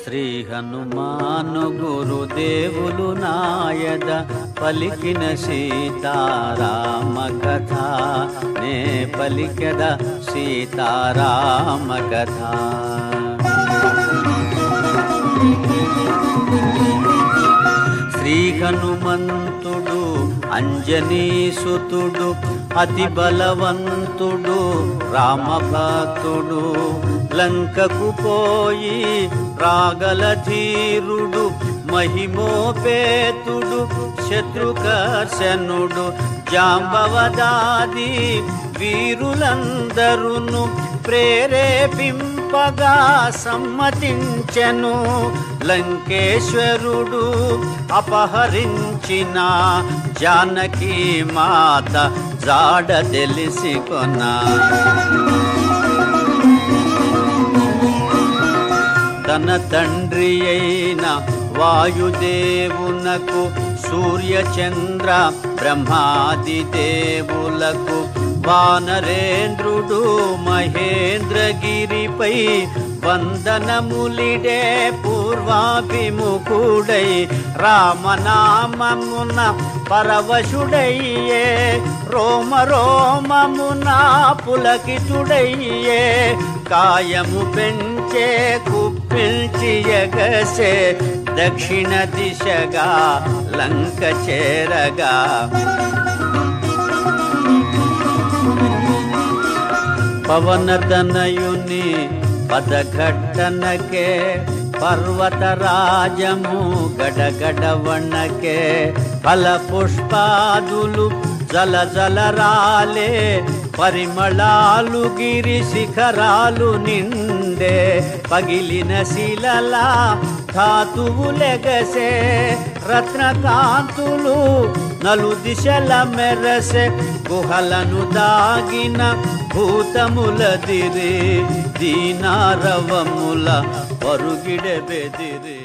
శ్రీ హనుమాను గురుదేవులు నాయద పలికిన సీతారామ కథ నే పలికద సీతారామ కథ శ్రీ హనుమంతుడు అంజనీసుతుడు అతి బలవంతుడు రామభక్తుడు లంకకు పోయి రాగల ధీరుడు మహిమోపేతుడు శత్రుకర్షణుడు జాంబవదాది వీరులందరును ప్రేరేపింపగా సమ్మతించెను లంకేశ్వరుడు అపహరించిన జానకి మాత జాడ తెలిసి కొన్నా తన తండ్రి అయిన వాయుదేవునకు సూర్యచంద్ర బ్రహ్మాది దేవులకు వానరేంద్రుడు మహేంద్రగిరిపై వందనములిడే పూర్వాభిముఖుడై రామనామమున పరవశుడయ్యే రోమ రోమమున పులకితుడయ్యే కాయము పెంచే కుప్పిల్చి ఎగసే దక్షిణ దిశగా లంక చేరగా పవనతనయుని పదఘట్టనకే పర్వతరాజము గడగడవణకే ఫల పుష్పాదులు జల జల రాలే పరిమళాలు గిరి శిఖరాలు నిండే పగిలిన శిలలా ధాతువులెగసే రత్నకాంతులు నలు దిశల మెరసే గుహలను దాగిన భూతముల దిరి దీనారవముల పరుగిడ బెదిరి